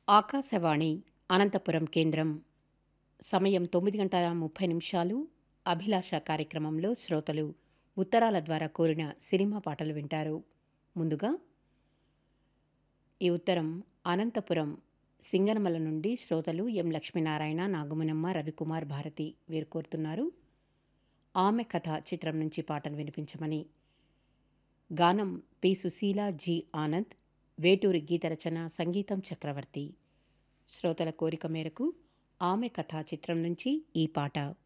ఆకాశవాణి అనంతపురం కేంద్రం సమయం తొమ్మిది గంటల ముప్పై నిమిషాలు అభిలాష కార్యక్రమంలో శ్రోతలు ఉత్తరాల ద్వారా కోరిన సినిమా పాటలు వింటారు ముందుగా ఈ ఉత్తరం అనంతపురం సింగనమల నుండి శ్రోతలు ఎం లక్ష్మీనారాయణ నాగమునమ్మ రవికుమార్ భారతి వీరు కోరుతున్నారు ఆమె కథ చిత్రం నుంచి పాటలు వినిపించమని గానం పి సుశీల జి ఆనంద్ వేటూరి గీత రచన సంగీతం చక్రవర్తి శ్రోతల కోరిక మేరకు ఆమె కథ చిత్రం నుంచి ఈ పాట